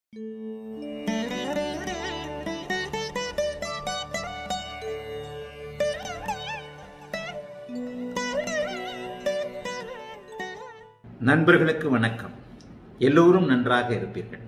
நண்பர்களுக்கு வணக்கம் எல்லோரும் நன்றாக இருப்பீர்கள்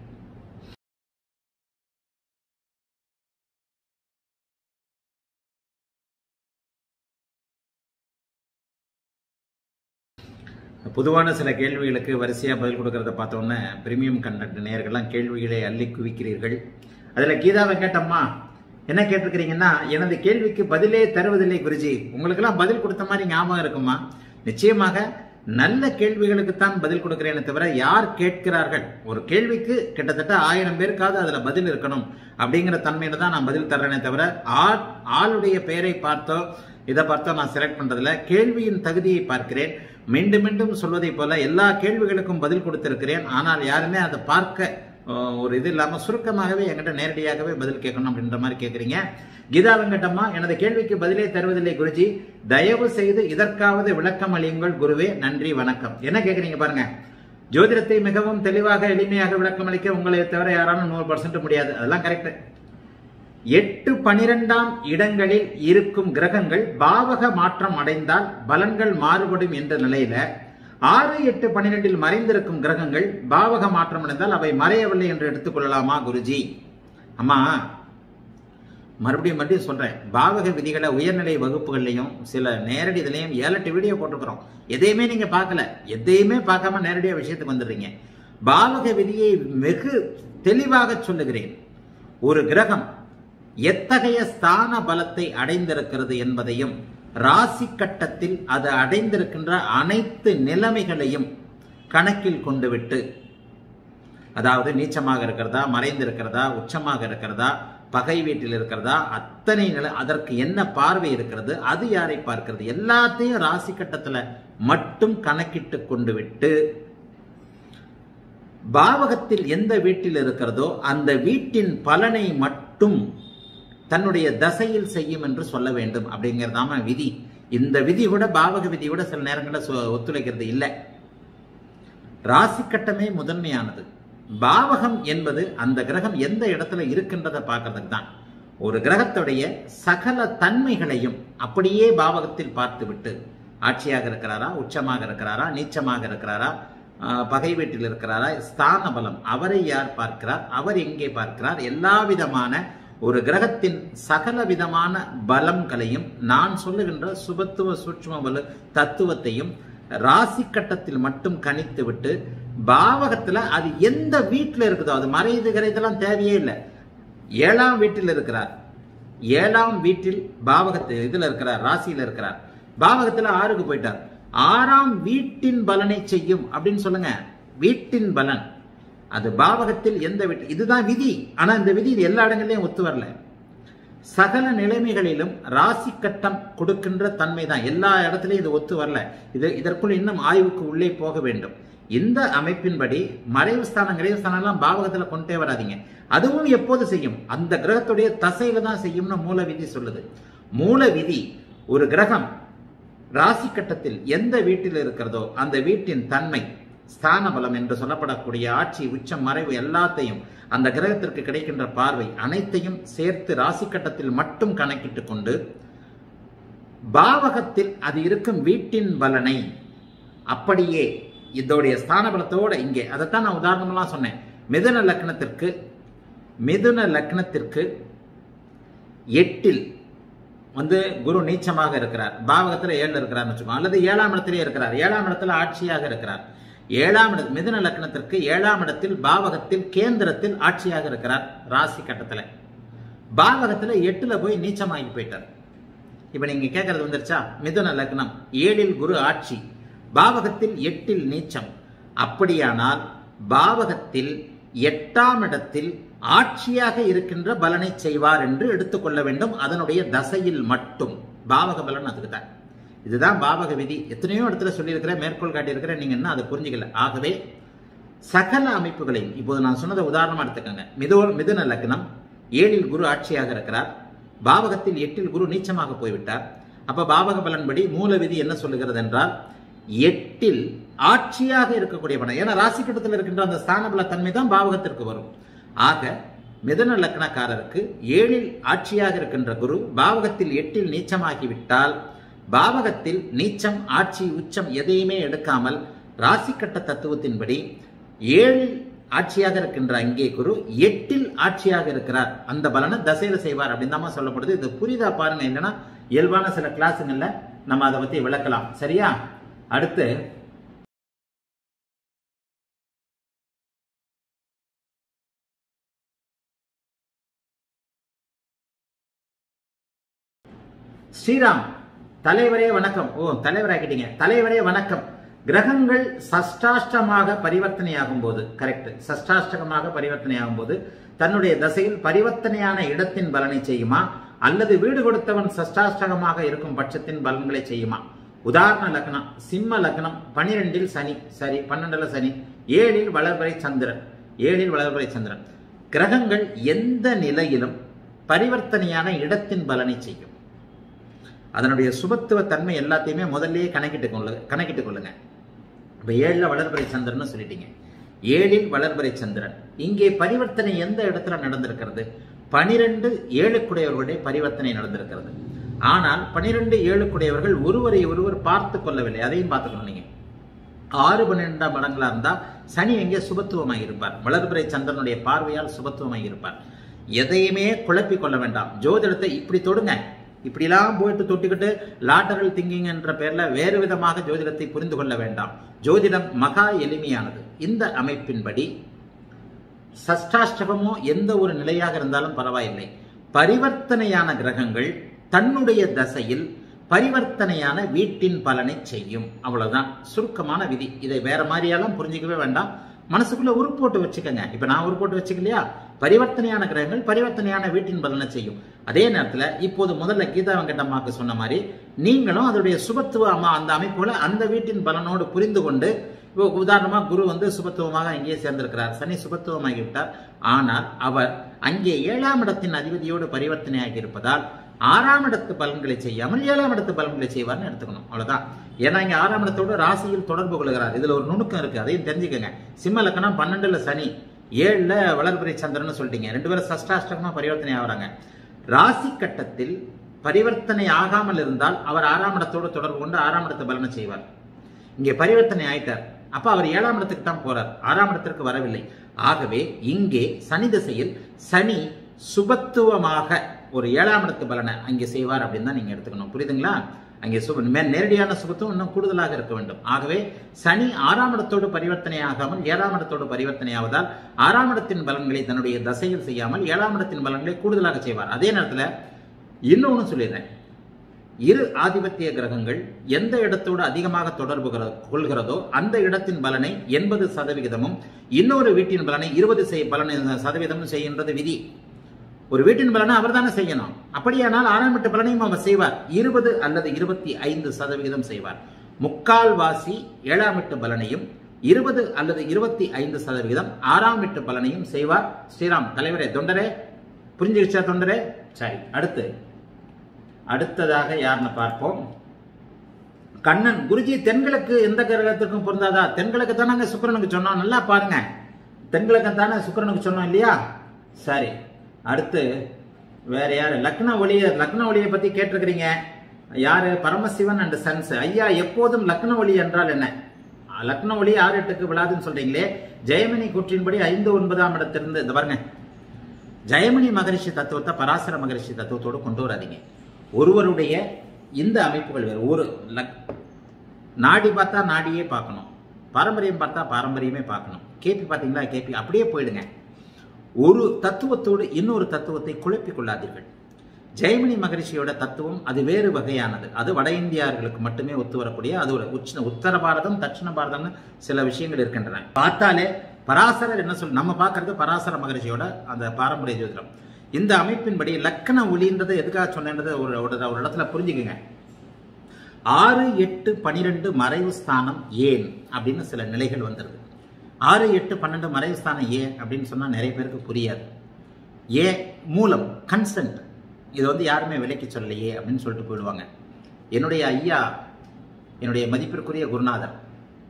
பொதுவான சில கேள்விகளுக்கு வரிசையா பதில் கொடுக்கறத பார்த்தோன்னே பிரீமியம் கண்டக்ட் நேயர்கள்லாம் கேள்விகளை அள்ளி குவிக்கிறீர்கள் அதுல கீதா வெங்கட்டம்மா என்ன கேட்டிருக்கிறீங்கன்னா எனது கேள்விக்கு பதிலே தருவதில்லை குருஜி உங்களுக்கெல்லாம் பதில் கொடுத்த மாதிரி ஞாபகம் இருக்குமா நிச்சயமாக நல்ல கேள்விகளுக்கு தான் பதில் கொடுக்கிறேனே தவிர யார் கேட்கிறார்கள் ஒரு கேள்விக்கு கிட்டத்தட்ட ஆயிரம் பேருக்காவது அதுல பதில் இருக்கணும் அப்படிங்கிற தன்மையில தான் நான் பதில் தர்றேனே தவிர ஆள் ஆளுடைய பெயரை பார்த்தோ இதை பார்த்தோ நான் செலக்ட் பண்றதுல கேள்வியின் தகுதியை பார்க்கிறேன் மீண்டும் மீண்டும் சொல்வதை போல எல்லா கேள்விகளுக்கும் பதில் கொடுத்திருக்கிறேன் ஆனால் யாருமே அதை பார்க்க அஹ், ஒரு இது இல்லாம சுருக்கமாகவே என்கிட்ட நேரடியாகவே பதில் கேட்கணும் அப்படின்ற மாதிரி கேட்குறீங்க கீதா வெங்கடம்மா எனது கேள்விக்கு பதிலே தருவதில்லை குருஜி தயவு செய்து இதற்காவது விளக்கம் அளியுங்கள் குருவே நன்றி வணக்கம் என்ன கேட்குறீங்க பாருங்க ஜோதிடத்தை மிகவும் தெளிவாக எளிமையாக விளக்கம் அளிக்க உங்களை தவிர யாராலும் நூறு பர்சன்ட் முடியாது அதெல்லாம் கரெக்ட் எட்டு பனிரெண்டாம் இடங்களில் இருக்கும் கிரகங்கள் பாவக மாற்றம் அடைந்தால் பலன்கள் மாறுபடும் என்ற நிலையில ஆறு எட்டு பன்னிரெண்டில் மறைந்திருக்கும் கிரகங்கள் பாவக மாற்றம் அடைந்தால் அவை மறையவில்லை என்று எடுத்துக்கொள்ளலாமா குருஜி அம்மா மறுபடியும் மறுபடியும் சொல்றேன் பாவக விதிகளை உயர்நிலை வகுப்புகள்லையும் சில நேரடி இதுலையும் ஏழு எட்டு வீடியோ போட்டிருக்கிறோம் எதையுமே நீங்க பார்க்கல எதையுமே பார்க்காம நேரடியா விஷயத்துக்கு வந்துடுறீங்க பாவக விதியை வெகு தெளிவாக சொல்லுகிறேன் ஒரு கிரகம் எத்தகைய ஸ்தான பலத்தை அடைந்திருக்கிறது என்பதையும் ராசி கட்டத்தில் அது அடைந்திருக்கின்ற அனைத்து நிலைமைகளையும் கணக்கில் கொண்டு விட்டு அதாவது நீச்சமாக இருக்கிறதா மறைந்து இருக்கிறதா உச்சமாக இருக்கிறதா பகை வீட்டில் இருக்கிறதா அத்தனை நிலை அதற்கு என்ன பார்வை இருக்கிறது அது யாரை பார்க்கிறது எல்லாத்தையும் ராசி கட்டத்துல மட்டும் கணக்கிட்டு கொண்டு விட்டு பாவகத்தில் எந்த வீட்டில் இருக்கிறதோ அந்த வீட்டின் பலனை மட்டும் தன்னுடைய தசையில் செய்யும் என்று சொல்ல வேண்டும் அப்படிங்கிறதாம விதி இந்த விதி கூட பாவக விதி கூட சில நேரங்களில் சொ- ஒத்துழைக்கிறது இல்லை ராசி கட்டமே முதன்மையானது பாவகம் என்பது அந்த கிரகம் எந்த இடத்துல இருக்கின்றதை பார்க்கறதுக்கு தான் ஒரு கிரகத்துடைய சகல தன்மைகளையும் அப்படியே பாவகத்தில் பார்த்துவிட்டு ஆட்சியாக இருக்கிறாரா உச்சமாக இருக்கிறாரா நீச்சமாக இருக்கிறாரா ஆஹ், பகை வீட்டில் இருக்கிறாரா ஸ்தான பலம் அவரை யார் பார்க்கிறார் அவர் எங்கே பார்க்கிறார் எல்லா விதமான ஒரு கிரகத்தின் சகல விதமான பலங்களையும் நான் சொல்லுகின்ற சுபத்துவ சூட்சும பல தத்துவத்தையும் ராசி கட்டத்தில் மட்டும் கணித்து விட்டு பாவகத்துல அது எந்த வீட்டில் இருக்குதோ அது மறையுது இதெல்லாம் தேவையே இல்லை ஏழாம் வீட்டில் இருக்கிறார் ஏழாம் வீட்டில் பாவகத்தில் இதுல இருக்கிறார் ராசியில இருக்கிறார் பாவகத்துல ஆறுக்கு போயிட்டார் ஆறாம் வீட்டின் பலனை செய்யும் அப்படின்னு சொல்லுங்க வீட்டின் பலன் அது பாவகத்தில் எந்த வீட்டு இதுதான் விதி ஆனா இந்த விதி இது எல்லா இடங்கள்லயும் ஒத்து வரல சகல நிலைமைகளிலும் ராசி கட்டம் கொடுக்கின்ற தன்மை தான் எல்லா இடத்துலயும் இது ஒத்து வரல இது இதற்குள் இன்னும் ஆய்வுக்கு உள்ளே போக வேண்டும் இந்த அமைப்பின்படி மறைவு ஸ்தானம் நிறைவு ஸ்தானம் எல்லாம் பாவகத்துல கொண்டே வராதீங்க அதுவும் எப்போது செய்யும் அந்த கிரகத்துடைய தசையில தான் செய்யும்னு மூல விதி சொல்லுது மூல விதி ஒரு கிரகம் ராசி கட்டத்தில் எந்த வீட்டில் இருக்கிறதோ அந்த வீட்டின் தன்மை ஸ்தான பலம் என்று சொல்லப்படக்கூடிய ஆட்சி உச்சம் மறைவு எல்லாத்தையும் அந்த கிரகத்திற்கு கிடைக்கின்ற பார்வை அனைத்தையும் சேர்த்து ராசி கட்டத்தில் மட்டும் கணக்கிட்டு கொண்டு பாவகத்தில் அது இருக்கும் வீட்டின் பலனை அப்படியே இதோடைய ஸ்தான பலத்தோட இங்கே அதைத்தான் நான் உதாரணமெல்லாம் சொன்னேன் மிதுன லக்னத்திற்கு மிதுன லக்னத்திற்கு எட்டில் வந்து குரு நீச்சமாக இருக்கிறார் பாவகத்துல ஏழுல இருக்கிறார்னு வச்சுக்கோ அல்லது ஏழாம் இடத்திலே இருக்கிறார் ஏழாம் இடத்துல ஆட்சியாக இருக்கிறார் ஏழாம் இட மிதுன லக்னத்திற்கு ஏழாம் இடத்தில் பாவகத்தில் கேந்திரத்தில் ஆட்சியாக இருக்கிறார் ராசி கட்டத்துல பாவகத்துல எட்டுல போய் நீச்சமாகி போயிட்டார் இப்ப நீங்க கேட்கறது வந்துருச்சா மிதுன லக்னம் ஏழில் குரு ஆட்சி பாவகத்தில் எட்டில் நீச்சம் அப்படியானால் பாவகத்தில் எட்டாம் இடத்தில் ஆட்சியாக இருக்கின்ற பலனை செய்வார் என்று எடுத்துக்கொள்ள வேண்டும் அதனுடைய தசையில் மட்டும் பாவக பலன் அதுக்கு தான் இதுதான் பாவக விதி எத்தனையோ இடத்துல சொல்லியிருக்கிற மேற்கோள் காட்டியிருக்கிறேன் நீங்க என்ன அதை புரிஞ்சுக்கல ஆகவே சகல அமைப்புகளையும் இப்போது நான் சொன்னதை உதாரணமா எடுத்துக்கோங்க மிதோ மிதுன லக்னம் ஏழில் குரு ஆட்சியாக இருக்கிறார் பாவகத்தில் எட்டில் குரு நீச்சமாக போய்விட்டார் அப்ப பாவக பலன்படி மூல விதி என்ன சொல்லுகிறது என்றால் எட்டில் ஆட்சியாக இருக்கக்கூடிய பணம் ஏன்னா ராசி கட்டத்தில் இருக்கின்ற அந்த ஸ்தான பல தன்மை தான் பாவகத்திற்கு வரும் ஆக மிதுன லக்னக்காரருக்கு ஏழில் ஆட்சியாக இருக்கின்ற குரு பாவகத்தில் எட்டில் நீச்சமாகிவிட்டால் பாவகத்தில் நீச்சம் ஆட்சி உச்சம் எதையுமே எடுக்காமல் ராசிக்கட்ட தத்துவத்தின்படி ஏழில் ஆட்சியாக இருக்கின்ற அங்கே குரு எட்டில் ஆட்சியாக இருக்கிறார் அந்த பலனை தசையில செய்வார் அப்படின்னு தான் சொல்லப்படுது இது புரிதா பாருங்க என்னன்னா இயல்பான சில கிளாஸுங்கள்ல நம்ம அதை பத்தி விளக்கலாம் சரியா அடுத்து ஸ்ரீராம் தலைவரே வணக்கம் ஓ தலைவராக்கிட்டீங்க தலைவரே வணக்கம் கிரகங்கள் சஷ்டாஷ்டமாக பரிவர்த்தனையாகும் போது கரெக்ட் சஷ்டாஷ்டகமாக பரிவர்த்தனையாகும் போது தன்னுடைய தசையில் பரிவர்த்தனையான இடத்தின் பலனை செய்யுமா அல்லது வீடு கொடுத்தவன் சஷ்டாஷ்டகமாக இருக்கும் பட்சத்தின் பலன்களை செய்யுமா உதாரண லக்னம் சிம்ம லக்னம் பனிரெண்டில் சனி சரி பன்னெண்டுல சனி ஏழில் வளர்வரை சந்திரன் ஏழில் வளர்வரை சந்திரன் கிரகங்கள் எந்த நிலையிலும் பரிவர்த்தனையான இடத்தின் பலனை செய்யும் அதனுடைய சுபத்துவ தன்மை எல்லாத்தையுமே முதல்லயே கணக்கிட்டு கொள்ளு கணக்கிட்டு கொள்ளுங்க இப்ப ஏழுல வளர்பிறை சந்திரன் சொல்லிட்டீங்க ஏழில் வளர்பிறை சந்திரன் இங்கே பரிவர்த்தனை எந்த இடத்துல நடந்திருக்கிறது பனிரெண்டு ஏழுக்குடையவர்களுடைய பரிவர்த்தனை நடந்திருக்கிறது ஆனால் பனிரெண்டு ஏழுக்குடையவர்கள் ஒருவரை ஒருவர் பார்த்து கொள்ளவில்லை அதையும் பார்த்துக்கணும் நீங்க ஆறு பன்னிரெண்டாம் மடங்களா இருந்தா சனி எங்கே சுபத்துவமாக இருப்பார் வளர்பிறை சந்திரனுடைய பார்வையால் சுபத்துவமாக இருப்பார் எதையுமே குழப்பிக் கொள்ள வேண்டாம் ஜோதிடத்தை இப்படி தொடுங்க இப்படிலாம் போயிட்டு தொட்டுக்கிட்டு லாட்டரல் திங்கிங் என்ற பெயர்ல வேறு விதமாக ஜோதிடத்தை புரிந்து கொள்ள வேண்டாம் ஜோதிடம் மகா எளிமையானது இந்த அமைப்பின்படி சஷ்டாஷ்டகமோ எந்த ஒரு நிலையாக இருந்தாலும் பரவாயில்லை பரிவர்த்தனையான கிரகங்கள் தன்னுடைய தசையில் பரிவர்த்தனையான வீட்டின் பலனை செய்யும் அவ்வளவுதான் சுருக்கமான விதி இதை வேற மாதிரியெல்லாம் புரிஞ்சிக்கவே வேண்டாம் மனசுக்குள்ள உருப்போட்டு வச்சுக்கோங்க இப்ப நான் உருப்போட்டு வச்சுக்கலையா பரிவர்த்தனையான கிரகங்கள் பரிவர்த்தனையான வீட்டின் பலனை செய்யும் அதே நேரத்துல இப்போது முதல்ல கீதா வெங்கடம்மாக்கு சொன்ன மாதிரி நீங்களும் அதனுடைய சுபத்துவ அம்மா அந்த அமைப்புல அந்த வீட்டின் பலனோடு புரிந்து கொண்டு இப்போ உதாரணமா குரு வந்து சுபத்துவமாக அங்கேயே சேர்ந்திருக்கிறார் சனி சுபத்துவமாகிவிட்டார் ஆனால் அவர் அங்கே ஏழாம் இடத்தின் அதிபதியோடு பரிவர்த்தனையாகி இருப்பதால் ஆறாம் இடத்து பலன்களை செய்யாமல் ஏழாம் இடத்து பலன்களை செய்வார்னு எடுத்துக்கணும் அவ்வளவுதான் ஏன்னா இங்க ஆறாம் இடத்தோடு ராசியில் தொடர்பு கொள்கிறார் இதுல ஒரு நுணுக்கம் இருக்கு அதையும் தெரிஞ்சுக்கங்க சிம்ம லக்கணம் பன்னெண்டுல சனி ஏழுல வளர்பிறை சந்திரன் சொல்லிட்டீங்க ரெண்டு பேரும் சஷ்டாஷ்டகமா பரிவர்த்தனை ஆகுறாங்க ராசி கட்டத்தில் பரிவர்த்தனை ஆகாமல் இருந்தால் அவர் ஆறாம் இடத்தோடு தொடர்பு கொண்டு ஆறாம் இடத்து பலனை செய்வார் இங்கே பரிவர்த்தனை ஆயிட்டார் அப்ப அவர் ஏழாம் இடத்துக்கு தான் போறார் ஆறாம் இடத்திற்கு வரவில்லை ஆகவே இங்கே சனி திசையில் சனி சுபத்துவமாக ஒரு ஏழாம் இடத்து பலனை அங்கே செய்வார் அப்படின்னு தான் நீங்க எடுத்துக்கணும் புரியுதுங்களா அங்கே சுப மே- நேரடியான சுபத்துவம் இன்னும் கூடுதலாக இருக்க வேண்டும் ஆகவே சனி ஆறாம் இடத்தோடு பரிவர்த்தனை ஆகாமல் ஏழாம் இடத்தோடு பரிவர்த்தனை ஆவதால் ஆறாம் இடத்தின் பலன்களை தன்னுடைய தசையில் செய்யாமல் ஏழாம் இடத்தின் பலன்களை கூடுதலாக செய்வார் அதே நேரத்தில் இன்னொன்னு சொல்லிடுறேன் இரு ஆதிபத்திய கிரகங்கள் எந்த இடத்தோடு அதிகமாக தொடர்பு கொற- கொள்கிறதோ அந்த இடத்தின் பலனை எண்பது சதவிகிதமும் இன்னொரு வீட்டின் பலனை இருபது பலனை சதவீதமும் செய்கின்றது விதி ஒரு வீட்டின் பலனை அவர் தானே செய்யணும் அப்படியானால் ஆறாம் வீட்டு பலனையும் அவர் செய்வார் இருபது அல்லது இருபத்தி ஐந்து சதவிகிதம் செய்வார் முக்கால் வாசி ஏழாம் வீட்டு பலனையும் இருபது அல்லது இருபத்தி ஐந்து சதவிகிதம் ஆறாம் வீட்டு பலனையும் செய்வார் ஸ்ரீராம் தலைவரே தொண்டரே புரிஞ்சுக்கிச்சா தொண்டரே சரி அடுத்து அடுத்ததாக யாருன்னு பார்ப்போம் கண்ணன் குருஜி தென்கிழக்கு எந்த கிரகத்திற்கும் பொருந்தாதா தென்கிழக்கு தானங்க சுக்கிரனுக்கு சொன்னோம் நல்லா பாருங்க தென்கிழக்கு தானே சுக்கிரனுக்கு சொன்னோம் இல்லையா சரி அடுத்து வேற யாரு லக்ன ஒளிய லக்ன ஒளியை பத்தி கேட்டிருக்கிறீங்க யாரு பரமசிவன் அண்ட் சன்ஸ் ஐயா எப்போதும் லக்ன ஒளி என்றால் என்ன லக்ன ஒளி ஆறு எட்டுக்கு விழாதுன்னு சொல்றீங்களே ஜெயமணி கூற்றின்படி ஐந்து ஒன்பதாம் இடத்திலிருந்து இந்த பாருங்க ஜெயமணி மகரிஷி தத்துவத்தை பராசர மகரிஷி தத்துவத்தோடு கொண்டு வராதீங்க ஒருவருடைய இந்த அமைப்புகள் வேறு ஒரு லக் நாடி பார்த்தா நாடியே பார்க்கணும் பாரம்பரியம் பார்த்தா பாரம்பரியமே பார்க்கணும் கேபி பார்த்தீங்களா கேபி அப்படியே போயிடுங்க ஒரு தத்துவத்தோடு இன்னொரு தத்துவத்தை குழப்பிக் கொள்ளாதீர்கள் ஜெயமணி மகரிஷியோட தத்துவம் அது வேறு வகையானது அது வட இந்தியார்களுக்கு மட்டுமே ஒத்து வரக்கூடிய அது ஒரு உச்ச உத்தர பாரதம் தட்சிண பாரதம்னு சில விஷயங்கள் இருக்கின்றன பார்த்தாலே பராசரர் என்ன சொல் நம்ம பார்க்கறது பராசர மகரிஷியோட அந்த பாரம்பரிய ஜோதிடம் இந்த அமைப்பின்படி லக்கண ஒளின்றதை எதுக்காக சொன்னேன்றதை ஒரு ஒரு ஒரு இடத்துல புரிஞ்சுக்குங்க ஆறு எட்டு பனிரெண்டு மறைவு ஸ்தானம் ஏன் அப்படின்னு சில நிலைகள் வந்துருது ஆறு எட்டு பன்னெண்டு மறைவு ஸ்தானம் ஏன் அப்படின்னு சொன்னா நிறைய பேருக்கு புரியாது ஏ மூலம் கன்சென்ட் இது வந்து யாருமே விலைக்கு சொல்லலையே அப்படின்னு சொல்லிட்டு போயிடுவாங்க என்னுடைய ஐயா என்னுடைய மதிப்பிற்குரிய குருநாதர்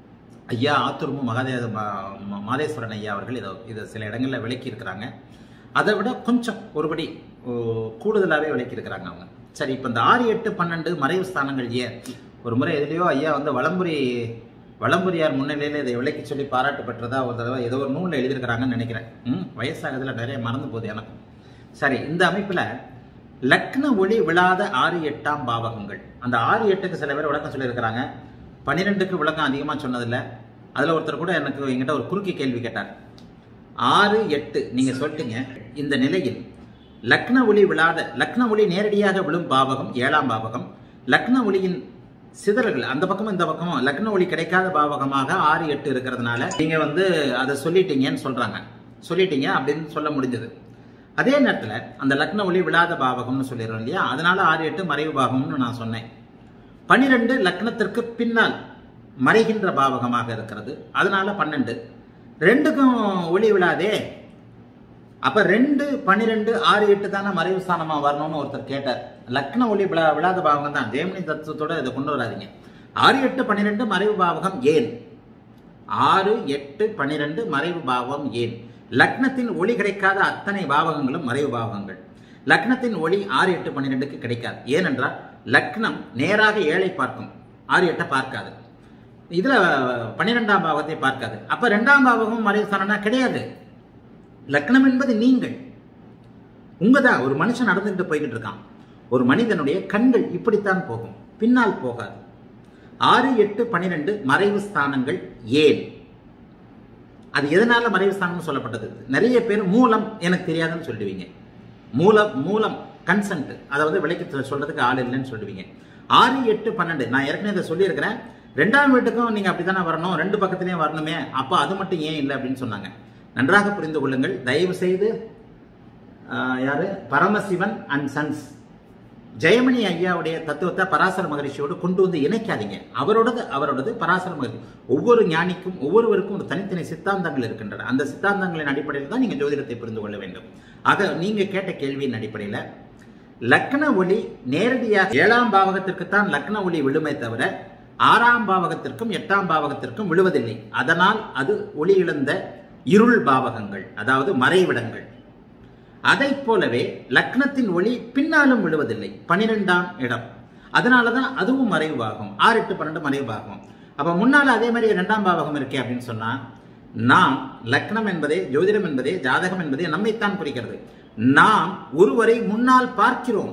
ஐயா ஆத்தூர்மு மகாதே மா- மா- மாதேஸ்வரன் ஐயா அவர்கள் இதை இதை சில இடங்களில் விளக்கி இருக்கிறாங்க அதை விட கொஞ்சம் ஒருபடி ஓ, கூடுதலாகவே விளக்கி இருக்கிறாங்க அவங்க சரி இப்போ இந்த ஆறு எட்டு பன்னெண்டு மறைவு ஸ்தானங்கள் ஏன் ஒரு முறை எதுலேயோ ஐயா வந்து வலம்புரி வலம்புரியார் முன்னிலையில் இதை விளக்கி சொல்லி பாராட்டு பெற்றதா ஒரு தடவை ஏதோ ஒரு நூலில் எழுதியிருக்கிறாங்கன்னு நினைக்கிறேன் ம் வயசாகுதுல நிறைய மறந்து போகுது எனக்கும் சரி இந்த அமைப்பில் லக்ன ஒளி விழாத ஆறு எட்டாம் பாவகங்கள் அந்த ஆறு எட்டுக்கு சில பேர் விளக்கம் சொல்லியிருக்கிறாங்க பன்னிரெண்டுக்கு விளக்கம் அதிகமாக சொன்னதில்ல அதில் ஒருத்தர் கூட எனக்கு என்கிட்ட ஒரு குறுக்கி கேள்வி கேட்டார் ஆறு எட்டு நீங்க சொல்லிட்டீங்க இந்த நிலையில் லக்ன ஒளி விழாத லக்ன ஒளி நேரடியாக விழும் பாவகம் ஏழாம் பாவகம் லக்ன ஒளியின் சிதறல்கள் அந்த பக்கமும் இந்த பக்கமும் லக்ன ஒளி கிடைக்காத பாவகமாக ஆறு எட்டு இருக்கிறதுனால நீங்க வந்து அதை சொல்லிட்டீங்கன்னு சொல்றாங்க சொல்லிட்டீங்க அப்படின்னு சொல்ல முடிஞ்சது அதே நேரத்தில் அந்த லக்ன ஒளி விழாத பாவகம்னு சொல்லிடுறோம் இல்லையா அதனால ஆறு எட்டு மறைவு பாவகம்னு நான் சொன்னேன் பனிரெண்டு லக்னத்திற்கு பின்னால் மறைகின்ற பாவகமாக இருக்கிறது அதனால பன்னெண்டு ரெண்டுக்கும் ஒளி விழாதே அப்ப ரெண்டு பன்னிரெண்டு ஆறு எட்டு தானே மறைவு ஸ்தானமா வரணும்னு ஒருத்தர் கேட்டார் லக்ன ஒளி விழா விழாத பாவகம் தான் ஜெயமணி தத்துவத்தோட இதை கொண்டு வராதீங்க ஆறு எட்டு பன்னிரெண்டு மறைவு பாவகம் ஏன் ஆறு எட்டு பன்னிரெண்டு மறைவு பாவம் ஏன் லக்னத்தின் ஒளி கிடைக்காத அத்தனை பாவகங்களும் மறைவு பாவகங்கள் லக்னத்தின் ஒளி ஆறு எட்டு பன்னிரெண்டுக்கு கிடைக்காது ஏனென்றால் லக்னம் நேராக ஏழை பார்க்கும் ஆறு எட்டை பார்க்காது இதுல பன்னிரெண்டாம் பாவத்தை பார்க்காது அப்ப ரெண்டாம் பாவகம் மறைவு ஸ்தானம்னா கிடையாது லக்னம் என்பது நீங்கள் உங்கதான் ஒரு மனுஷன் நடந்துகிட்டு போய்கிட்டு இருக்கான் ஒரு மனிதனுடைய கண்கள் இப்படித்தான் போகும் பின்னால் போகாது ஆறு எட்டு பன்னிரெண்டு மறைவு ஸ்தானங்கள் ஏன் அது எதனால மறைவு ஸ்தானம்னு சொல்லப்பட்டது நிறைய பேர் மூலம் எனக்கு தெரியாதுன்னு சொல்லுவீங்க மூலம் மூலம் கன்சென்ட் அதாவது விலைக்கு சொ- சொல்றதுக்கு ஆள் இல்லைன்னு சொல்லுவீங்க ஆறு எட்டு பன்னெண்டு நான் ஏற்கனவே இதை சொல்லியிருக்கிறேன் ரெண்டாம் வீட்டுக்கும் நீங்க அப்படித்தானே வரணும் ரெண்டு பக்கத்துலயும் வரணுமே அப்போ அது மட்டும் ஏன் இல்லை அப்படின்னு சொன்னாங்க நன்றாக புரிந்து கொள்ளுங்கள் தயவு செய்து ஆஹ், யாரு பரமசிவன் அண்ட் சன்ஸ் ஜெயமணி ஐயாவுடைய தத்துவத்தை பராசர மகரிஷியோடு கொண்டு வந்து இணைக்காதீங்க அவரோடது அவரோடது பராசர மகரிஷி ஒவ்வொரு ஞானிக்கும் ஒவ்வொருவருக்கும் ஒரு தனித்தனி சித்தாந்தங்கள் இருக்கின்றன அந்த சித்தாந்தங்களின் அடிப்படையில் தான் நீங்க ஜோதிடத்தை புரிந்து கொள்ள வேண்டும் ஆக நீங்க கேட்ட கேள்வியின் அடிப்படையில் லக்ன ஒளி நேரடியாக ஏழாம் பாவகத்திற்கு தான் லக்ன ஒளி விழுமே தவிர ஆறாம் பாவகத்திற்கும் எட்டாம் பாவகத்திற்கும் விழுவதில்லை அதனால் அது ஒளி இழந்த இருள் பாவகங்கள் அதாவது மறைவிடங்கள் அதைப் போலவே லக்னத்தின் ஒளி பின்னாலும் விழுவதில்லை பனிரெண்டாம் இடம் அதனாலதான் அதுவும் மறைவாகும் ஆறு எட்டு பன்னெண்டு மறைவாகும் அப்ப முன்னால அதே மாதிரி இரண்டாம் பாவகம் இருக்கே அப்படின்னு சொன்னா நாம் லக்னம் என்பதே ஜோதிடம் என்பதே ஜாதகம் என்பதே நம்மைத்தான் குறிக்கிறது நாம் ஒருவரை முன்னால் பார்க்கிறோம்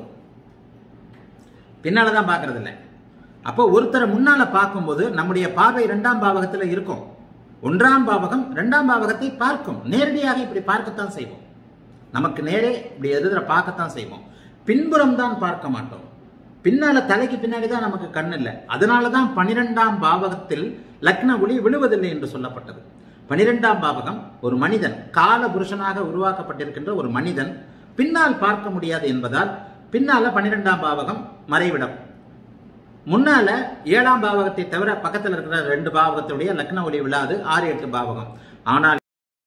பின்னால தான் பார்க்கறது இல்லை அப்போ ஒருத்தரை முன்னால பார்க்கும்போது நம்முடைய பார்வை இரண்டாம் பாவகத்துல இருக்கும் ஒன்றாம் பாவகம் இரண்டாம் பாவகத்தை பார்க்கும் நேரடியாக இப்படி பார்க்கத்தான் செய்வோம் நமக்கு நேரே இப்படி எதிர பார்க்கத்தான் செய்வோம் பின்புறம் தான் பார்க்க மாட்டோம் பின்னால தலைக்கு பின்னாடி தான் நமக்கு கண் இல்லை அதனால தான் பனிரெண்டாம் பாவகத்தில் லக்ன ஒளி விழுவதில்லை என்று சொல்லப்பட்டது பனிரெண்டாம் பாவகம் ஒரு மனிதன் கால புருஷனாக உருவாக்கப்பட்டிருக்கின்ற ஒரு மனிதன் பின்னால் பார்க்க முடியாது என்பதால் பின்னால பன்னிரெண்டாம் பாவகம் மறைவிடம் முன்னால ஏழாம் பாவகத்தை தவிர பக்கத்தில் இருக்கிற ரெண்டு பாவகத்துடைய லக்ன ஒளி விழாது ஆறு எட்டு பாவகம் ஆனால்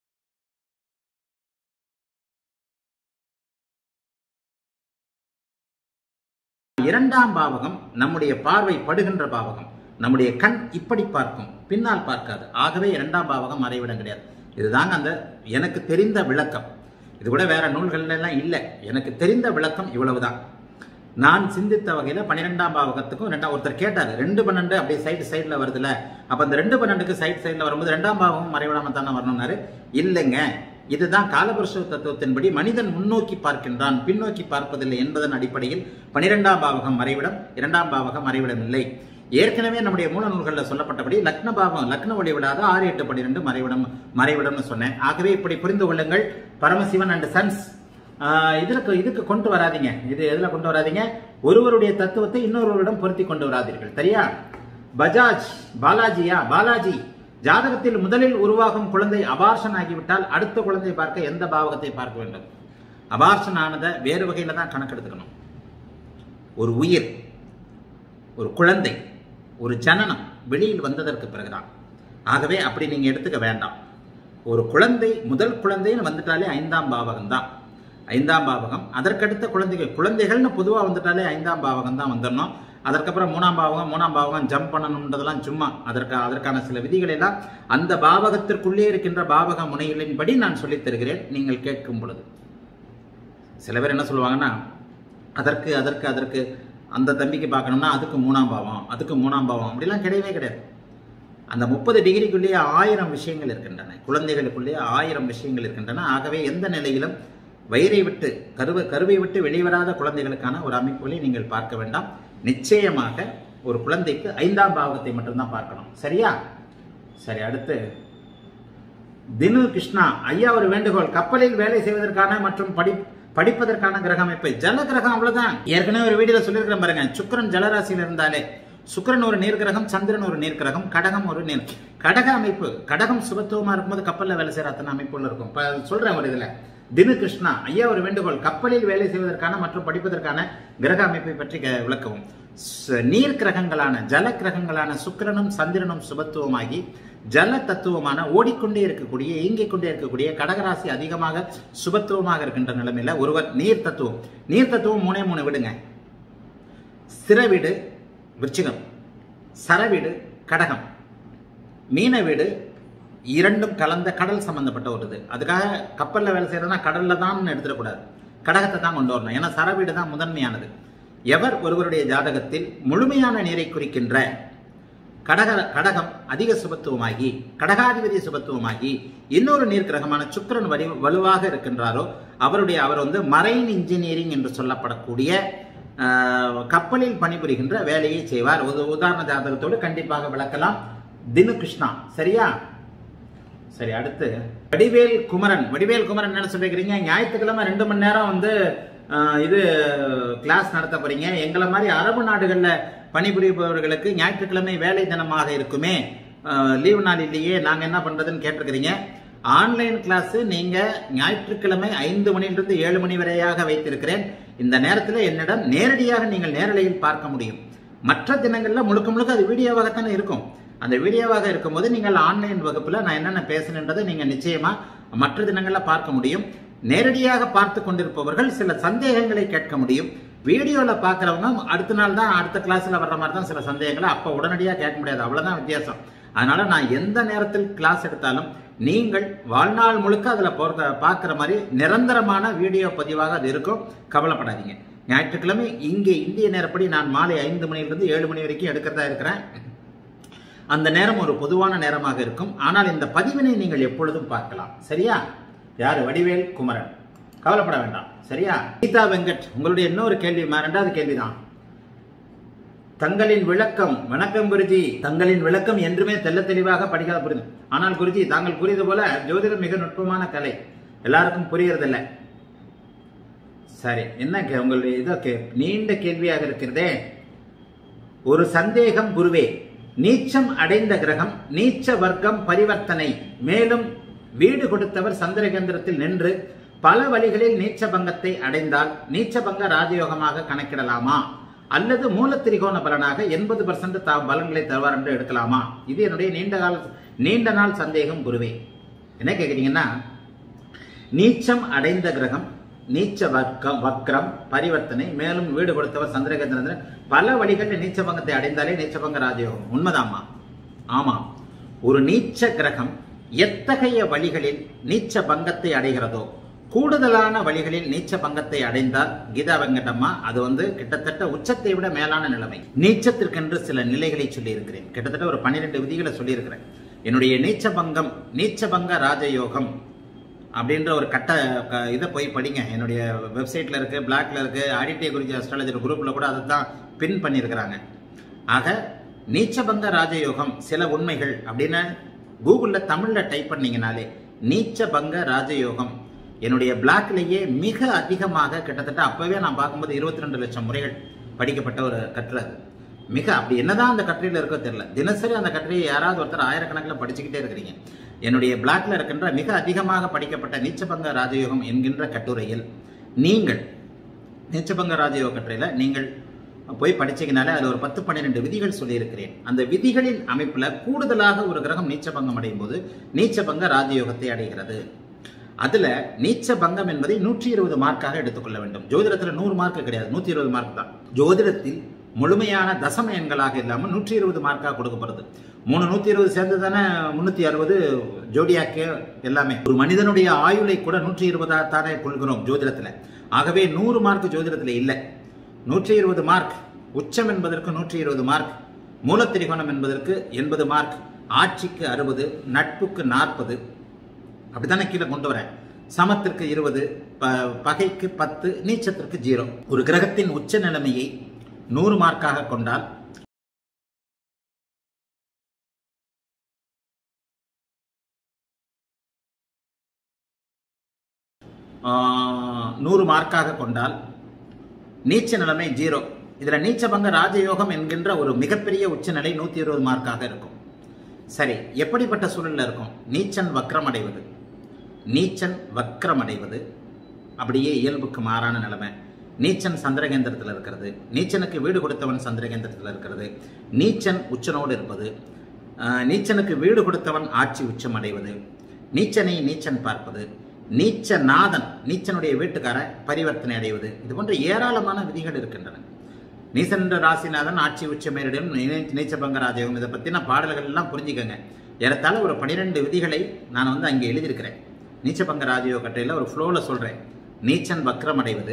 இரண்டாம் பாவகம் நம்முடைய பார்வை படுகின்ற பாவகம் நம்முடைய கண் இப்படி பார்க்கும் பின்னால் பார்க்காது ஆகவே இரண்டாம் பாவகம் மறைவிடம் கிடையாது இதுதாங்க அந்த எனக்கு தெரிந்த விளக்கம் இது கூட வேற நூல்கள்ல எல்லாம் இல்லை எனக்கு தெரிந்த விளக்கம் இவ்வளவுதான் நான் சிந்தித்த வகையில பன்னிரெண்டாம் பாவகத்துக்கும் ரெண்டாம் ஒருத்தர் கேட்டாரு ரெண்டு பன்னெண்டு அப்படியே சைடு சைடுல வருதுல அப்ப அந்த ரெண்டு பன்னெண்டுக்கு சைடு சைடுல வரும்போது ரெண்டாம் பாவகம் மறைவிடாம தானே வரணும்னாரு இல்லைங்க இதுதான் காலபுருஷ தத்துவத்தின்படி மனிதன் முன்னோக்கி பார்க்கின்றான் பின்னோக்கி பார்ப்பதில்லை என்பதன் அடிப்படையில் பனிரெண்டாம் பாவகம் மறைவிடம் இரண்டாம் பாவகம் மறைவிடம் இல்லை ஏற்கனவே நம்முடைய மூல நூல்களில் சொல்லப்பட்டபடி லக்ன பாவம் லக்ன ஒளி விடாத ஆறு எட்டு பன்னிரெண்டு மறைவிடம் மறைவிடம்னு சொன்னேன் ஆகவே இப்படி புரிந்து கொள்ளுங்கள் பரமசிவன் அண்ட் சன்ஸ் இதுக்கு இதுக்கு கொண்டு வராதீங்க இது எதுல கொண்டு வராதீங்க ஒருவருடைய தத்துவத்தை இன்னொருவரிடம் பொருத்தி கொண்டு வராதீர்கள் சரியா பஜாஜ் பாலாஜியா பாலாஜி ஜாதகத்தில் முதலில் உருவாகும் குழந்தை அபார்ஷன் ஆகிவிட்டால் அடுத்த குழந்தை பார்க்க எந்த பாவகத்தை பார்க்க வேண்டும் அபார்ஷன் ஆனதை வேறு வகையில தான் கணக்கெடுத்துக்கணும் ஒரு உயிர் ஒரு குழந்தை ஒரு ஜனனம் வெளியில் வந்ததற்கு பிறகுதான் ஆகவே அப்படி நீங்க எடுத்துக்க வேண்டாம் ஒரு குழந்தை முதல் குழந்தைன்னு வந்துட்டாலே ஐந்தாம் பாவகம் தான் ஐந்தாம் பாவகம் அதற்கடுத்த குழந்தைகள் குழந்தைகள்னு பொதுவாக வந்துட்டாலே ஐந்தாம் பாவகம் தான் வந்துடணும் அதற்கப்புறம் மூணாம் பாவகம் மூணாம் பாவகம் ஜம்ப் பண்ணணுன்றதெல்லாம் சும்மா அதற்கு அதற்கான சில விதிகள் எல்லாம் அந்த பாவகத்திற்குள்ளே இருக்கின்ற பாவக முனைகளின்படி நான் சொல்லித் தருகிறேன் நீங்கள் கேட்கும் பொழுது சில பேர் என்ன சொல்லுவாங்கன்னா அதற்கு அதற்கு அதற்கு அந்த தம்பிக்கு பார்க்கணும்னா அதுக்கு மூணாம் பாவம் அதுக்கு மூணாம் பாவம் அப்படிலாம் கிடையவே கிடையாது அந்த முப்பது டிகிரிக்குள்ளேயே ஆயிரம் விஷயங்கள் இருக்கின்றன குழந்தைகளுக்குள்ளேயே ஆயிரம் விஷயங்கள் இருக்கின்றன ஆகவே எந்த நிலையிலும் வயிறை விட்டு கருவை கருவை விட்டு வெளிவராத குழந்தைகளுக்கான ஒரு அமைப்புகளை நீங்கள் பார்க்க வேண்டாம் நிச்சயமாக ஒரு குழந்தைக்கு ஐந்தாம் பாவகத்தை மட்டும்தான் பார்க்கணும் சரியா சரி அடுத்து தினு கிருஷ்ணா ஐயா ஒரு வேண்டுகோள் கப்பலில் வேலை செய்வதற்கான மற்றும் படி படிப்பதற்கான கிரக அமைப்பு ஜல கிரகம் அவ்வளவுதான் ஏற்கனவே ஒரு வீடியோல சொல்லியிருக்கிறேன் பாருங்க சுக்கிரன் ஜலராசியில் இருந்தாலே சுக்கிரன் ஒரு நீர் கிரகம் சந்திரன் ஒரு நீர் கிரகம் கடகம் ஒரு நீர் கடக அமைப்பு கடகம் சுபத்துவமா இருக்கும்போது கப்பல்ல வேலை செய்யற அத்தனை அமைப்புகள் இருக்கும் இப்ப சொல்றேன் ஒரு இதுல தினு கிருஷ்ணா ஐயா ஒரு வேண்டுகோள் கப்பலில் வேலை செய்வதற்கான மற்றும் படிப்பதற்கான கிரக அமைப்பை பற்றி க- விளக்கவும் ச- நீர் கிரகங்களான ஜல கிரகங்களான சுக்கிரனும் சந்திரனும் சுபத்துவமாகி ஜல தத்துவமான ஓடிக்கொண்டே இருக்கக்கூடிய இயங்கிக் கொண்டே இருக்கக்கூடிய கடகராசி அதிகமாக சுபத்துவமாக இருக்கின்ற நிலைமையில ஒருவர் நீர் தத்துவம் நீர் தத்துவம் மூணே மூணு விடுங்க ஸ்திர வீடு விருச்சிகம் சர வீடு கடகம் மீன வீடு இரண்டும் கலந்த கடல் சம்பந்தப்பட்ட ஒரு இது அதுக்காக கப்பல்ல வேலை செய்யறதுனா கடல்ல தான் எடுத்துடக்கூடாது கடகத்தை தான் கொண்டு வரணும் ஏன்னா சர வீடு தான் முதன்மையானது எவர் ஒருவருடைய ஜாதகத்தில் முழுமையான நீரை குறிக்கின்ற கடக கடகம் அதிக சுபத்துவமாகி கடகாதிபதி சுபத்துவமாகி இன்னொரு நீர் கிரகமான சுக்கிரன் வலி வலுவாக இருக்கின்றாரோ அவருடைய அவர் வந்து மரைன் இன்ஜினியரிங் என்று சொல்லப்படக்கூடிய ஆஹ், கப்பலில் பணிபுரிகின்ற வேலையை செய்வார் ஒரு உதாரண ஜாதகத்தோடு கண்டிப்பாக விளக்கலாம் தினு கிருஷ்ணா சரியா சரி அடுத்து வடிவேல் குமரன் வடிவேல் குமரன் என்ன சொல்லிருக்கிறீங்க ஞாயிற்றுக்கிழமை ரெண்டு மணி நேரம் வந்து ஆஹ், இது கிளாஸ் நடத்த போறீங்க எங்களை மாதிரி அரபு நாடுகள்ல பணிபுரிபவர்களுக்கு ஞாயிற்றுக்கிழமை வேலை தினமாக இருக்குமே லீவு நாள் இல்லையே நாங்க என்ன பண்றதுன்னு கேட்டிருக்கிறீங்க ஆன்லைன் கிளாஸ் நீங்க ஞாயிற்றுக்கிழமை ஐந்து மணியிலிருந்து ஏழு மணி வரையாக வைத்திருக்கிறேன் இந்த நேரத்தில் என்னிடம் நேரடியாக நீங்கள் நேரலையில் பார்க்க முடியும் மற்ற தினங்கள்ல முழுக்க முழுக்க அது வீடியோவாகத்தானே இருக்கும் அந்த வீடியோவாக இருக்கும்போது நீங்கள் ஆன்லைன் வகுப்புல நான் என்னென்ன பேசுனேன்றதை நீங்க நிச்சயமா மற்ற தினங்கள்ல பார்க்க முடியும் நேரடியாக பார்த்து கொண்டிருப்பவர்கள் சில சந்தேகங்களை கேட்க முடியும் வீடியோல பார்க்கறவங்க அடுத்த நாள் தான் அடுத்த கிளாஸ்ல வர்ற மாதிரி தான் சில சந்தேகங்களை அப்ப உடனடியாக கேட்க முடியாது அவ்வளவுதான் வித்தியாசம் அதனால நான் எந்த நேரத்தில் கிளாஸ் எடுத்தாலும் நீங்கள் வாழ்நாள் முழுக்க அதுல போறத பார்க்குற மாதிரி நிரந்தரமான வீடியோ பதிவாக அது இருக்கும் கவலைப்படாதீங்க ஞாயிற்றுக்கிழமை இங்கே இந்திய நேரப்படி நான் மாலை ஐந்து மணியிலிருந்து ஏழு மணி வரைக்கும் எடுக்கிறதா இருக்கிறேன் அந்த நேரம் ஒரு பொதுவான நேரமாக இருக்கும் ஆனால் இந்த பதிவினை நீங்கள் எப்பொழுதும் பார்க்கலாம் சரியா யாரு வடிவேல் குமரன் கவலைப்பட வேண்டாம் சரியா கீதா வெங்கட் உங்களுடைய இன்னொரு கேள்வி மா- ரெண்டாவது கேள்விதான் தங்களின் விளக்கம் வணக்கம் குருஜி தங்களின் விளக்கம் என்றுமே தெள்ள தெளிவாக படிக்காத புரியுது ஆனால் குருஜி தாங்கள் கூறியது போல ஜோதிடம் மிக நுட்பமான கலை எல்லாருக்கும் புரியறதில்ல சரி என்ன கே- உங்களுடைய இதோ கே நீண்ட கேள்வியாக இருக்கிறதே ஒரு சந்தேகம் குருவே நீச்சம் அடைந்த கிரகம் நீச்ச வர்க்கம் பரிவர்த்தனை மேலும் வீடு கொடுத்தவர் சந்திரகேந்திரத்தில் நின்று பல வழிகளில் நீச்ச பங்கத்தை அடைந்தால் நீச்ச பங்க ராஜயோகமாக கணக்கிடலாமா அல்லது மூல திரிகோண பலனாக எண்பது பர்சன்ட் பலன்களை தருவார் என்று எடுக்கலாமா இது என்னுடைய நீண்ட கால நீண்ட நாள் சந்தேகம் குருவே என்ன கேக்குறீங்கன்னா நீச்சம் அடைந்த கிரகம் நீச்ச வர்க்கம் வக்ரம் பரிவர்த்தனை மேலும் வீடு கொடுத்தவர் சந்திரகேந்திரன் பல வழிகளில் நீச்ச பங்கத்தை அடைந்தாலே நீச்சபங்க ராஜயோகம் உண்மைதாம்மா ஆமாம் ஒரு நீச்ச கிரகம் எத்தகைய வழிகளில் நீச்ச பங்கத்தை அடைகிறதோ கூடுதலான வழிகளில் நீச்ச பங்கத்தை அடைந்தால் கீதா வெங்கடம்மா அது வந்து கிட்டத்தட்ட உச்சத்தை விட மேலான நிலைமை நீச்சத்திற்கென்று சில நிலைகளை சொல்லியிருக்கிறேன் கிட்டத்தட்ட ஒரு பன்னிரெண்டு விதிகளை சொல்லியிருக்கிறேன் என்னுடைய நீச்ச பங்கம் நீச்ச பங்க ராஜயோகம் அப்படின்ற ஒரு கட்ட க- இதை போய் படிங்க என்னுடைய வெப்சைட்ல இருக்கு பிளாக்ல இருக்கு ஆடிட்டிய குறிச்சி அஸ்ட்ராலஜர் குரூப்ல கூட அதை தான் பின் பண்ணியிருக்கிறாங்க ஆக நீச்சபங்க ராஜயோகம் சில உண்மைகள் அப்படின்னு கூகுள்ல தமிழ்ல டைப் பண்ணீங்கனாலே நீச்சபங்க ராஜயோகம் என்னுடைய பிளாக்லேயே மிக அதிகமாக கிட்டத்தட்ட அப்பவே நான் பார்க்கும்போது இருபத்தி ரெண்டு லட்சம் முறைகள் படிக்கப்பட்ட ஒரு கட்டுரை அது மிக அப்படி என்னதான் அந்த கட்டுரையில இருக்கோ தெரியல தினசரி அந்த கட்டுரையை யாராவது ஒருத்தர் ஆயிரக்கணக்கில் படிச்சுக்கிட்டே இருக்கிறீங்க என்னுடைய பிளாக்ல இருக்கின்ற மிக அதிகமாக படிக்கப்பட்ட நீச்சபங்க ராஜயோகம் என்கின்ற கட்டுரையில் நீங்கள் நீச்சபங்க ராஜயோக கட்டுரையில நீங்கள் போய் படிச்சீங்கனாலே அது ஒரு பத்து பன்னிரெண்டு விதிகள் சொல்லியிருக்கிறேன் அந்த விதிகளின் அமைப்புல கூடுதலாக ஒரு கிரகம் நீச்சபங்கம் அடையும் போது நீச்சபங்க ராஜயோகத்தை அடைகிறது அதுல நீச்ச பங்கம் என்பதை நூற்றி இருபது மார்க்காக எடுத்துக்கொள்ள வேண்டும் ஜோதிடத்துல நூறு மார்க் கிடையாது நூத்தி இருபது மார்க் தான் ஜோதிடத்தில் முழுமையான தசம எண்களாக இல்லாமல் நூற்றி இருபது மார்க்காக கொடுக்கப்படுது மூணு நூற்றி இருபது சேர்ந்து தானே முந்நூற்றி அறுபது ஜோடியாக்கு எல்லாமே ஒரு மனிதனுடைய ஆயுளை கூட நூற்றி இருபதாக தானே கொள்கிறோம் ஜோதிடத்தில் ஆகவே நூறு மார்க் ஜோதிடத்தில் இல்லை நூற்றி இருபது மார்க் உச்சம் என்பதற்கு நூற்றி இருபது மார்க் மூலத்திரிகோணம் என்பதற்கு எண்பது மார்க் ஆட்சிக்கு அறுபது நட்புக்கு நாற்பது அப்படித்தானே கீழே கொண்டு வரேன் சமத்திற்கு இருபது பகைக்கு பத்து நீச்சத்திற்கு ஜீரோ ஒரு கிரகத்தின் உச்ச நிலைமையை நூறு மார்க்காக கொண்டால் நூறு மார்க்காக கொண்டால் நீச்ச நிலைமை ஜீரோ இதுல நீச்சபங்க ராஜயோகம் என்கின்ற ஒரு மிகப்பெரிய உச்சநிலை நூத்தி இருபது மார்க்காக இருக்கும் சரி எப்படிப்பட்ட சூழல்ல இருக்கும் நீச்சன் வக்ரம் அடைவது நீச்சன் வக்ரம் அடைவது அப்படியே இயல்புக்கு மாறான நிலைமை நீச்சன் சந்திரகேந்திரத்தில் இருக்கிறது நீச்சனுக்கு வீடு கொடுத்தவன் சந்திரகேந்திரத்தில் இருக்கிறது நீச்சன் உச்சனோடு இருப்பது நீச்சனுக்கு வீடு கொடுத்தவன் ஆட்சி உச்சம் அடைவது நீச்சனை நீச்சன் பார்ப்பது நீச்சநாதன் நீச்சனுடைய வீட்டுக்காரன் பரிவர்த்தனை அடைவது இது போன்ற ஏராளமான விதிகள் இருக்கின்றன நீசன் என்ற ராசிநாதன் ஆட்சி உச்ச மேரிடம் நீச்சபங்க ராஜயோகம் இதை பற்றின பாடல்கள் எல்லாம் புரிஞ்சுக்கோங்க ஏறத்தாழ ஒரு பனிரெண்டு விதிகளை நான் வந்து அங்கே எழுதியிருக்கிறேன் நீச்சபங்க ராஜயோக கட்டையில் ஒரு ஃப்ளோவில் சொல்கிறேன் நீச்சன் வக்ரம் அடைவது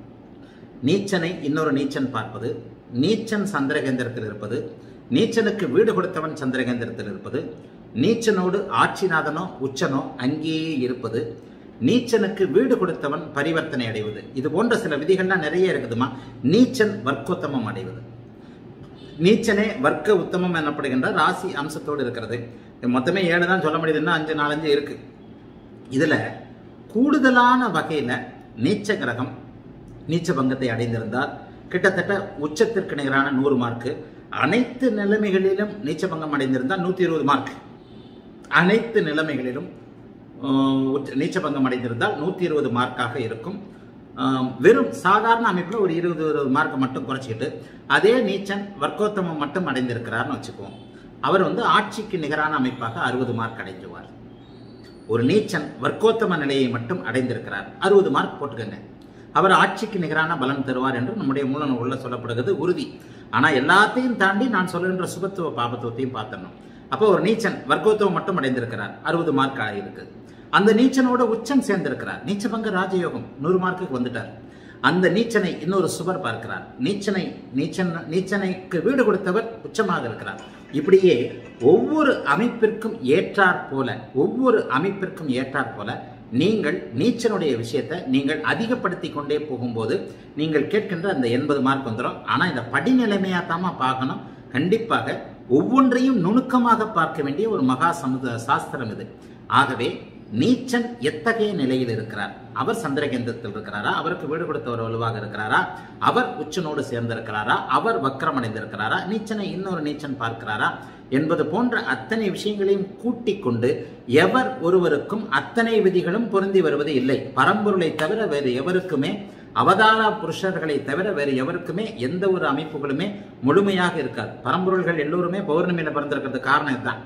நீச்சனை இன்னொரு நீச்சன் பார்ப்பது நீச்சன் சந்திரகேந்திரத்தில் இருப்பது நீச்சனுக்கு வீடு கொடுத்தவன் சந்திரகேந்திரத்தில் இருப்பது நீச்சனோடு ஆட்சிநாதனோ உச்சனோ அங்கேயே இருப்பது நீச்சனுக்கு வீடு கொடுத்தவன் பரிவர்த்தனை அடைவது இது போன்ற சில விதிகள்லாம் நிறைய இருக்குதுமா நீச்சன் வர்க்கோத்தமம் அடைவது நீச்சனே வர்க்க உத்தமம் எனப்படுகின்ற ராசி அம்சத்தோடு இருக்கிறது மொத்தமே ஏழு தான் சொல்ல முடியுதுன்னா அஞ்சு நாலஞ்சு இருக்கு இதுல கூடுதலான வகையில நீச்ச கிரகம் நீச்ச பங்கத்தை அடைந்திருந்தால் கிட்டத்தட்ட உச்சத்திற்கு நிகரான நூறு மார்க்கு அனைத்து நிலைமைகளிலும் நீச்ச பங்கம் அடைந்திருந்தால் நூத்தி இருபது மார்க் அனைத்து நிலைமைகளிலும் நீச்சபங்கம் அடைந்திருந்தால் நூற்றி இருபது மார்க்காக இருக்கும் வெறும் சாதாரண அமைப்பில் ஒரு இருபது இருபது மார்க் மட்டும் குறைச்சிக்கிட்டு அதே நீச்சன் வர்க்கோத்தமம் மட்டும் அடைந்திருக்கிறார்னு வச்சுக்குவோம் அவர் வந்து ஆட்சிக்கு நிகரான அமைப்பாக அறுபது மார்க் அடைஞ்சுவார் ஒரு நீச்சன் வர்க்கோத்தம நிலையை மட்டும் அடைந்திருக்கிறார் அறுபது மார்க் போட்டுக்கங்க அவர் ஆட்சிக்கு நிகரான பலன் தருவார் என்று நம்முடைய மூல நூல்ல சொல்லப்படுகிறது உறுதி ஆனா எல்லாத்தையும் தாண்டி நான் சொல்லுகின்ற சுபத்துவ பாபத்துவத்தையும் பார்த்தணும் அப்போ ஒரு நீச்சன் வர்க்கோத்துவம் மட்டும் அடைந்திருக்கிறார் அறுபது மார்க் ஆயிருக்கு அந்த நீச்சனோட உச்சம் சேர்ந்திருக்கிறார் நீச்சபங்க ராஜயோகம் நூறு மார்க்குக்கு வந்துட்டார் அந்த நீச்சனை இன்னொரு சுவர் பார்க்கிறார் நீச்சனை நீச்சன் நீச்சனைக்கு வீடு கொடுத்தவர் உச்சமாக இருக்கிறார் இப்படியே ஒவ்வொரு அமைப்பிற்கும் ஏற்றாற் போல ஒவ்வொரு அமைப்பிற்கும் ஏற்றாற் போல நீங்கள் நீச்சனுடைய விஷயத்தை நீங்கள் அதிகப்படுத்தி கொண்டே போகும்போது நீங்கள் கேட்கின்ற அந்த எண்பது மார்க் வந்துடும் ஆனா இந்த படிநிலைமையா தாமா பார்க்கணும் கண்டிப்பாக ஒவ்வொன்றையும் நுணுக்கமாக பார்க்க வேண்டிய ஒரு மகா சமுத சாஸ்திரம் இது ஆகவே நீச்சன் எத்தகைய நிலையில் இருக்கிறார் அவர் சந்திரகேந்திரத்தில் இருக்கிறாரா அவருக்கு வீடு கொடுத்தவர் வலுவாக இருக்கிறாரா அவர் உச்சனோடு சேர்ந்திருக்கிறாரா அவர் வக்ரம் அடைந்திருக்கிறாரா நீச்சனை இன்னொரு நீச்சன் பார்க்கிறாரா என்பது போன்ற அத்தனை விஷயங்களையும் கூட்டிக் கொண்டு எவர் ஒருவருக்கும் அத்தனை விதிகளும் பொருந்தி வருவது இல்லை பரம்பொருளை தவிர வேறு எவருக்குமே அவதார புருஷர்களை தவிர வேறு எவருக்குமே எந்த ஒரு அமைப்புகளுமே முழுமையாக இருக்காது பரம்பொருள்கள் எல்லோருமே பௌர்ணமியில பிறந்திருக்கிறது காரணம் இதுதான்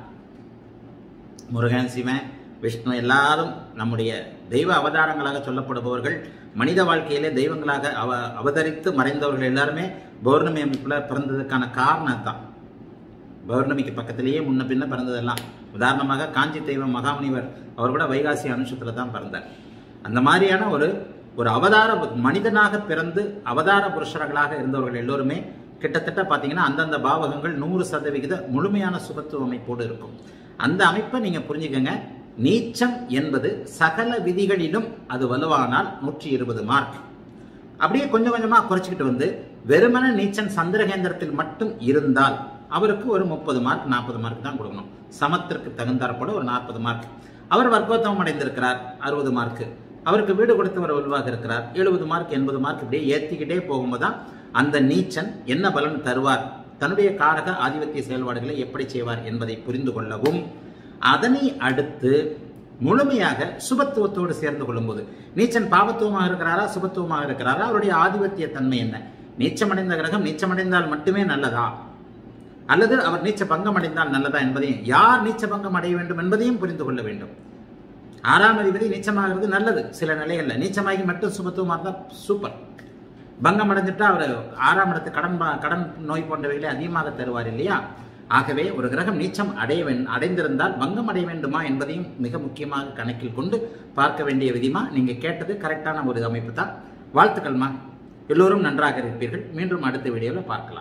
முருகன் சிவன் விஷ்ணு எல்லாரும் நம்முடைய தெய்வ அவதாரங்களாக சொல்லப்படுபவர்கள் மனித வாழ்க்கையிலே தெய்வங்களாக அவ அவதரித்து மறைந்தவர்கள் எல்லாருமே பௌர்ணமி அமைப்புல பிறந்ததுக்கான காரணம் தான் பௌர்ணமிக்கு பக்கத்திலேயே முன்ன பின்ன பிறந்ததெல்லாம் உதாரணமாக காஞ்சி தெய்வம் மகாமுனிவர் அவர் கூட வைகாசி அனுஷத்துல தான் பிறந்தார் அந்த மாதிரியான ஒரு ஒரு அவதார மனிதனாக பிறந்து அவதார புருஷர்களாக இருந்தவர்கள் எல்லோருமே கிட்டத்தட்ட பார்த்தீங்கன்னா அந்தந்த பாவகங்கள் நூறு சதவிகித முழுமையான சுபத்துவ அமைப்போடு இருக்கும் அந்த அமைப்பை நீங்க புரிஞ்சுக்கங்க நீச்சம் என்பது சகல விதிகளிலும் அது வலுவானால் நூற்றி இருபது மார்க் அப்படியே கொஞ்சம் கொஞ்சமா குறைச்சிக்கிட்டு வந்து வெறுமன நீச்சன் சந்திரகேந்திரத்தில் மட்டும் இருந்தால் அவருக்கு ஒரு முப்பது மார்க் நாற்பது மார்க் தான் கொடுக்கணும் சமத்திற்கு தகுந்தாற்போல ஒரு நாற்பது மார்க் அவர் வர்க்கோத்தமம் அடைந்திருக்கிறார் அறுபது மார்க் அவருக்கு வீடு கொடுத்தவர் வலுவாக இருக்கிறார் எழுபது மார்க் எண்பது மார்க் இப்படியே ஏற்றிக்கிட்டே போகும்போது தான் அந்த நீச்சன் என்ன பலன் தருவார் தன்னுடைய காரக ஆதிபத்திய செயல்பாடுகளை எப்படி செய்வார் என்பதை புரிந்து கொள்ளவும் அதனை அடுத்து முழுமையாக சுபத்துவத்தோடு சேர்ந்து கொள்ளும்போது நீச்சன் பாவத்துவமாக இருக்கிறாரா சுபத்துவமாக இருக்கிறாரா அவருடைய ஆதிபத்திய தன்மை என்ன நீச்சமடைந்த கிரகம் நீச்சமடைந்தால் மட்டுமே நல்லதா அல்லது அவர் நீச்ச பங்கம் அடைந்தால் நல்லதா என்பதையும் யார் நீச்ச பங்கம் அடைய வேண்டும் என்பதையும் புரிந்து கொள்ள வேண்டும் ஆறாம் அதிபதி நீச்சமாகிறது நல்லது சில நிலைகள்ல நீச்சமாகி மட்டும் சுபத்துவமாக இருந்தால் சூப்பர் பங்கம் அடைஞ்சிட்டா அவர் ஆறாம் இடத்து கடன் பா- கடன் நோய் போன்றவைகளை அதிகமாக தருவார் இல்லையா ஆகவே ஒரு கிரகம் நீச்சம் அடைய வேண்- அடைந்திருந்தால் பங்கம் அடைய வேண்டுமா என்பதையும் மிக முக்கியமாக கணக்கில் கொண்டு பார்க்க வேண்டிய விதிமா நீங்க கேட்டது கரெக்டான ஒரு அமைப்பு தான் வாழ்த்துக்கள்மா எல்லோரும் நன்றாக இருப்பீர்கள் மீண்டும் அடுத்த வீடியோவில் பார்க்கலாம்